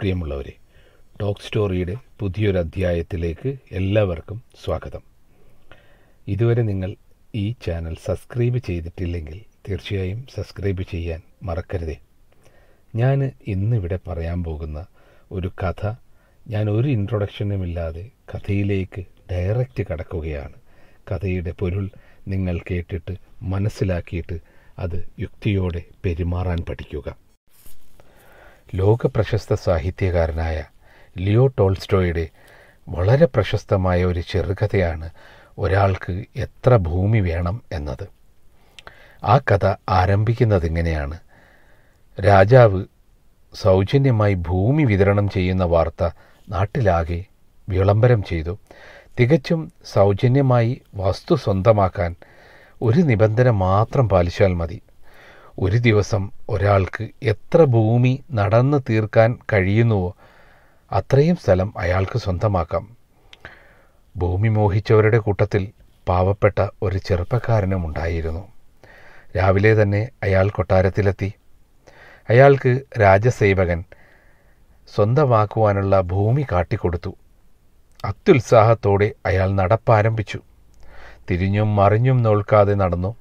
പ്രിയമുള്ളവരെ ടോക്ക് സ്റ്റോറിയുടെ പുതിയൊരു അധ്യായത്തിലേക്ക് എല്ലാവർക്കും സ്വാഗതം ഇതുവരെ നിങ്ങൾ ഈ ചാനൽ സബ്സ്ക്രൈബ് ചെയ്തിട്ടില്ലെങ്കിൽ തീർച്ചയായും സബ്സ്ക്രൈബ് ചെയ്യാൻ മറക്കരുതേ ഞാൻ ഇന്നിവിടെ പറയാൻ പോകുന്ന ഒരു കഥ ഞാൻ ഒരു ഇൻട്രൊഡക്ഷനുമില്ലാതെ കഥയിലേക്ക് ഡയറക്റ്റ് കടക്കുകയാണ് കഥയുടെ പൊരുൾ നിങ്ങൾ കേട്ടിട്ട് മനസ്സിലാക്കിയിട്ട് അത് യുക്തിയോടെ പെരുമാറാൻ പഠിക്കുക ലോകപ്രശസ്ത സാഹിത്യകാരനായ ലിയോ ടോൾസ്റ്റോയുടെ വളരെ പ്രശസ്തമായ ഒരു ചെറുകഥയാണ് ഒരാൾക്ക് എത്ര ഭൂമി വേണം എന്നത് ആ കഥ ആരംഭിക്കുന്നത് ഇങ്ങനെയാണ് രാജാവ് സൗജന്യമായി ഭൂമി വിതരണം ചെയ്യുന്ന വാർത്ത നാട്ടിലാകെ വിളംബരം ചെയ്തു തികച്ചും സൗജന്യമായി വസ്തു സ്വന്തമാക്കാൻ ഒരു നിബന്ധന മാത്രം പാലിച്ചാൽ മതി ഒരു ദിവസം ഒരാൾക്ക് എത്ര ഭൂമി നടന്നു തീർക്കാൻ കഴിയുന്നുവോ അത്രയും സ്ഥലം അയാൾക്ക് സ്വന്തമാക്കാം ഭൂമി മോഹിച്ചവരുടെ കൂട്ടത്തിൽ പാവപ്പെട്ട ഒരു ചെറുപ്പക്കാരനും ഉണ്ടായിരുന്നു രാവിലെ തന്നെ അയാൾ കൊട്ടാരത്തിലെത്തി അയാൾക്ക് രാജസേവകൻ സ്വന്തമാക്കുവാനുള്ള ഭൂമി കാട്ടിക്കൊടുത്തു അത്യുത്സാഹത്തോടെ അയാൾ നടപ്പാരംഭിച്ചു തിരിഞ്ഞും മറിഞ്ഞും നോൽക്കാതെ നടന്നു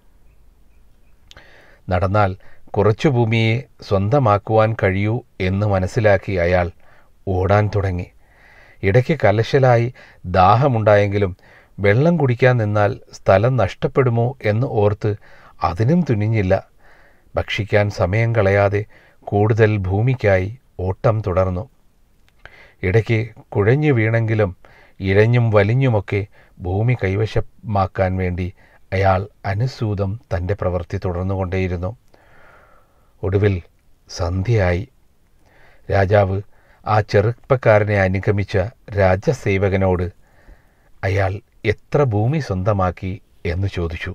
നടന്നാൽ കുറച്ചു ഭൂമിയെ സ്വന്തമാക്കുവാൻ കഴിയൂ എന്ന് മനസ്സിലാക്കി അയാൾ ഓടാൻ തുടങ്ങി ഇടയ്ക്ക് കലശലായി ദാഹമുണ്ടായെങ്കിലും വെള്ളം കുടിക്കാൻ നിന്നാൽ സ്ഥലം നഷ്ടപ്പെടുമോ എന്ന് ഓർത്ത് അതിനും തുനിഞ്ഞില്ല ഭക്ഷിക്കാൻ സമയം കളയാതെ കൂടുതൽ ഭൂമിക്കായി ഓട്ടം തുടർന്നു ഇടയ്ക്ക് കുഴഞ്ഞു വീണെങ്കിലും ഇഴഞ്ഞും വലിഞ്ഞുമൊക്കെ ഭൂമി കൈവശമാക്കാൻ വേണ്ടി അയാൾ അനുസൂതം തൻ്റെ പ്രവൃത്തി തുടർന്നുകൊണ്ടേയിരുന്നു ഒടുവിൽ സന്ധ്യയായി രാജാവ് ആ ചെറുപ്പക്കാരനെ അനുഗമിച്ച രാജസേവകനോട് അയാൾ എത്ര ഭൂമി സ്വന്തമാക്കി എന്ന് ചോദിച്ചു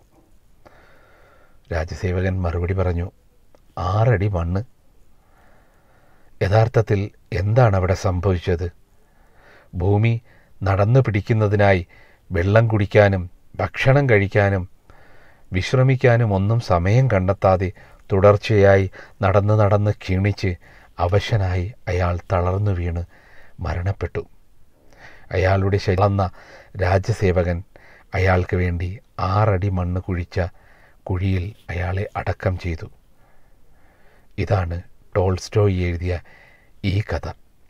രാജസേവകൻ മറുപടി പറഞ്ഞു ആറടി മണ്ണ് യഥാർത്ഥത്തിൽ എന്താണ് അവിടെ സംഭവിച്ചത് ഭൂമി നടന്നു പിടിക്കുന്നതിനായി വെള്ളം കുടിക്കാനും ഭക്ഷണം കഴിക്കാനും വിശ്രമിക്കാനും ഒന്നും സമയം കണ്ടെത്താതെ തുടർച്ചയായി നടന്ന് നടന്ന് ക്ഷീണിച്ച് അവശനായി അയാൾ തളർന്നു വീണ് മരണപ്പെട്ടു അയാളുടെ ശരിന്ന രാജസേവകൻ അയാൾക്ക് വേണ്ടി ആറടി മണ്ണ് കുഴിച്ച കുഴിയിൽ അയാളെ അടക്കം ചെയ്തു ഇതാണ് ടോൾസ്റ്റോയി എഴുതിയ ഈ കഥ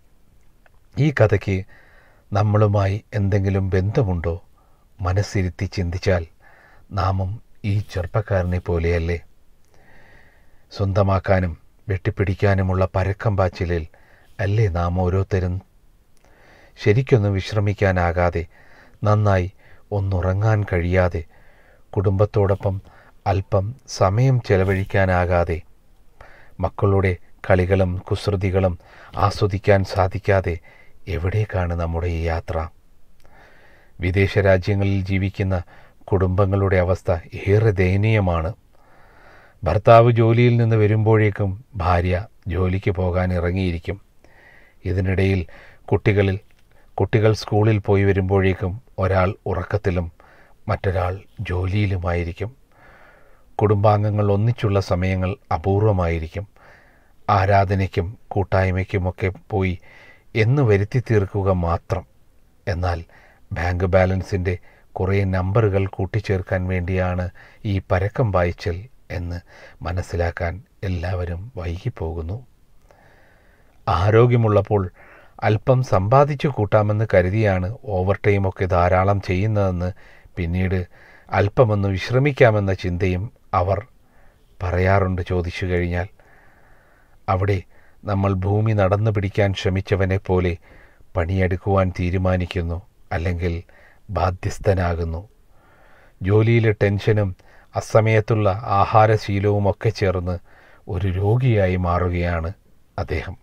ഈ കഥയ്ക്ക് നമ്മളുമായി എന്തെങ്കിലും ബന്ധമുണ്ടോ മനസ്സിരുത്തി ചിന്തിച്ചാൽ നാമും ഈ ചെറുപ്പക്കാരനെ പോലെയല്ലേ സ്വന്തമാക്കാനും വെട്ടിപ്പിടിക്കാനുമുള്ള പരക്കം പാച്ചിലിൽ അല്ലേ നാം ഓരോരുത്തരും ശരിക്കൊന്നും വിശ്രമിക്കാനാകാതെ നന്നായി ഒന്നുറങ്ങാൻ കഴിയാതെ കുടുംബത്തോടൊപ്പം അല്പം സമയം ചെലവഴിക്കാനാകാതെ മക്കളുടെ കളികളും കുസൃതികളും ആസ്വദിക്കാൻ സാധിക്കാതെ എവിടേക്കാണ് നമ്മുടെ ഈ യാത്ര വിദേശ രാജ്യങ്ങളിൽ ജീവിക്കുന്ന കുടുംബങ്ങളുടെ അവസ്ഥ ഏറെ ദയനീയമാണ് ഭർത്താവ് ജോലിയിൽ നിന്ന് വരുമ്പോഴേക്കും ഭാര്യ ജോലിക്ക് പോകാൻ ഇറങ്ങിയിരിക്കും ഇതിനിടയിൽ കുട്ടികളിൽ കുട്ടികൾ സ്കൂളിൽ പോയി വരുമ്പോഴേക്കും ഒരാൾ ഉറക്കത്തിലും മറ്റൊരാൾ ജോലിയിലുമായിരിക്കും കുടുംബാംഗങ്ങൾ ഒന്നിച്ചുള്ള സമയങ്ങൾ അപൂർവമായിരിക്കും ആരാധനയ്ക്കും കൂട്ടായ്മയ്ക്കുമൊക്കെ പോയി എന്ന് വരുത്തി തീർക്കുക മാത്രം എന്നാൽ ബാങ്ക് ബാലൻസിൻ്റെ കുറേ നമ്പറുകൾ കൂട്ടിച്ചേർക്കാൻ വേണ്ടിയാണ് ഈ പരക്കം വായിച്ചൽ എന്ന് മനസ്സിലാക്കാൻ എല്ലാവരും വൈകിപ്പോകുന്നു ആരോഗ്യമുള്ളപ്പോൾ അല്പം സമ്പാദിച്ചു കൂട്ടാമെന്ന് കരുതിയാണ് ഓവർ ടൈമൊക്കെ ധാരാളം ചെയ്യുന്നതെന്ന് പിന്നീട് അല്പമൊന്ന് വിശ്രമിക്കാമെന്ന ചിന്തയും അവർ പറയാറുണ്ട് ചോദിച്ചു കഴിഞ്ഞാൽ അവിടെ നമ്മൾ ഭൂമി നടന്നു പിടിക്കാൻ ശ്രമിച്ചവനെ പോലെ പണിയെടുക്കുവാൻ തീരുമാനിക്കുന്നു അല്ലെങ്കിൽ ബാധ്യസ്ഥനാകുന്നു ജോലിയിലെ ടെൻഷനും അസമയത്തുള്ള ആഹാരശീലവുമൊക്കെ ചേർന്ന് ഒരു രോഗിയായി മാറുകയാണ് അദ്ദേഹം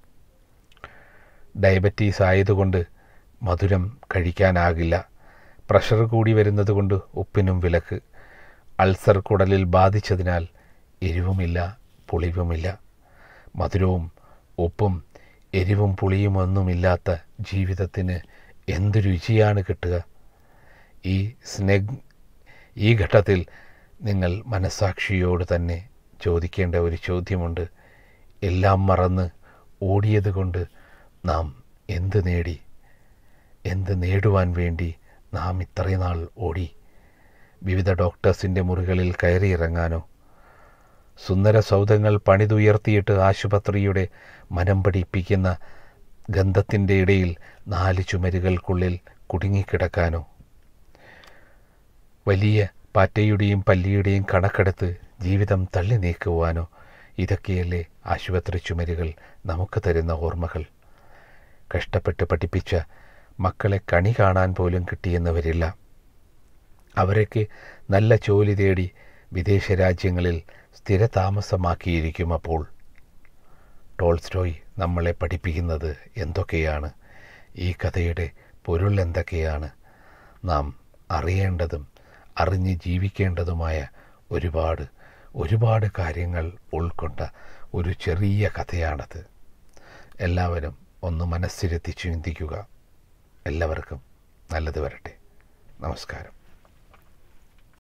ഡയബറ്റീസ് ആയതുകൊണ്ട് മധുരം കഴിക്കാനാകില്ല പ്രഷർ കൂടി വരുന്നതുകൊണ്ട് ഉപ്പിനും വിലക്ക് അൾസർ കുടലിൽ ബാധിച്ചതിനാൽ എരിവുമില്ല പുളിവുമില്ല മധുരവും ഉപ്പും എരിവും പുളിയും ഒന്നുമില്ലാത്ത ജീവിതത്തിന് എന്ത് രുചിയാണ് കിട്ടുക ഈ സ്നെഗ് ഈ ഘട്ടത്തിൽ നിങ്ങൾ മനസാക്ഷിയോട് തന്നെ ചോദിക്കേണ്ട ഒരു ചോദ്യമുണ്ട് എല്ലാം മറന്ന് ഓടിയത് കൊണ്ട് നാം എന്ത് നേടി എന്ത് നേടുവാൻ വേണ്ടി നാം ഇത്രയും നാൾ ഓടി വിവിധ ഡോക്ടേഴ്സിൻ്റെ മുറികളിൽ കയറിയിറങ്ങാനോ സുന്ദര സൗധങ്ങൾ പണിതുയർത്തിയിട്ട് ആശുപത്രിയുടെ മനം പഠിപ്പിക്കുന്ന ഗന്ധത്തിൻ്റെ ഇടയിൽ നാല് ചുമരുകൾക്കുള്ളിൽ കുടുങ്ങിക്കിടക്കാനോ വലിയ പാറ്റയുടെയും പല്ലിയുടെയും കണക്കെടുത്ത് ജീവിതം തള്ളി നീക്കുവാനോ ഇതൊക്കെയല്ലേ ആശുപത്രി ചുമരുകൾ നമുക്ക് തരുന്ന ഓർമ്മകൾ കഷ്ടപ്പെട്ട് പഠിപ്പിച്ച മക്കളെ കണി കാണാൻ പോലും കിട്ടിയെന്നവരില്ല അവരൊക്കെ നല്ല ജോലി തേടി വിദേശ രാജ്യങ്ങളിൽ സ്ഥിരതാമസമാക്കിയിരിക്കും അപ്പോൾ ടോൾസ്റ്റോയ് നമ്മളെ പഠിപ്പിക്കുന്നത് എന്തൊക്കെയാണ് ഈ കഥയുടെ പൊരുൾ എന്തൊക്കെയാണ് നാം അറിയേണ്ടതും അറിഞ്ഞ് ജീവിക്കേണ്ടതുമായ ഒരുപാട് ഒരുപാട് കാര്യങ്ങൾ ഉൾക്കൊണ്ട ഒരു ചെറിയ കഥയാണത് എല്ലാവരും ഒന്ന് മനസ്സിരുത്തി ചിന്തിക്കുക എല്ലാവർക്കും നല്ലത് വരട്ടെ നമസ്കാരം